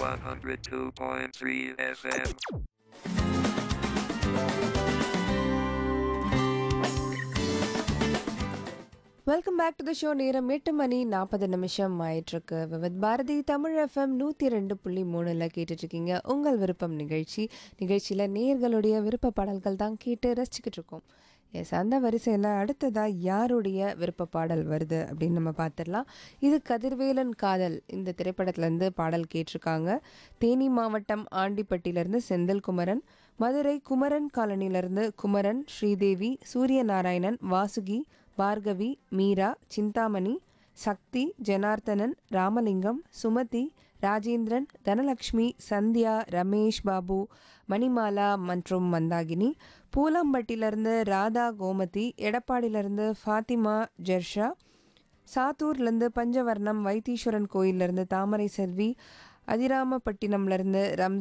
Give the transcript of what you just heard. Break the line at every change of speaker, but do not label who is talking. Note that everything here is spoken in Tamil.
102.3 FM.
Welcome back to the show நேரம் எட்டு மணி நாற்பது நிமிஷம் ஆயிட்டிருக்கு விவித் பாரதி தமிழ் எஃப்எம் நூற்றி ரெண்டு புள்ளி மூணில் கேட்டுட்ருக்கீங்க உங்கள் விருப்பம் நிகழ்ச்சி நிகழ்ச்சியில் நேர்களுடைய விருப்ப பாடல்கள் தான் கேட்டு ரசிச்சுக்கிட்டு இருக்கோம் எஸ் அந்த வரிசையில் அடுத்ததாக யாருடைய விருப்ப பாடல் வருது அப்படின்னு நம்ம பார்த்துடலாம் இது கதிர்வேலன் காதல் இந்த திரைப்படத்துலேருந்து பாடல் கேட்டிருக்காங்க தேனி மாவட்டம் ஆண்டிப்பட்டியிலேருந்து செந்தில்குமரன் மதுரை குமரன் காலனியிலேருந்து குமரன் ஸ்ரீதேவி சூரியநாராயணன் வாசுகி பார்கவி மீரா சிந்தாமணி சக்தி ஜனார்த்தனன் ராமலிங்கம் சுமதி ராஜேந்திரன் தனலக்ஷ்மி சந்தியா ரமேஷ் பாபு மணிமாலா மற்றும் மந்தாகினி பூலாம்பட்டியிலிருந்து ராதா கோமதி எடப்பாடியிலிருந்து ஃபாத்திமா ஜெர்ஷா சாத்தூர்லேருந்து பஞ்சவர்ணம் வைத்தீஸ்வரன் கோயிலிருந்து தாமரை செல்வி அதிராமப்பட்டினம்லேருந்து ரம்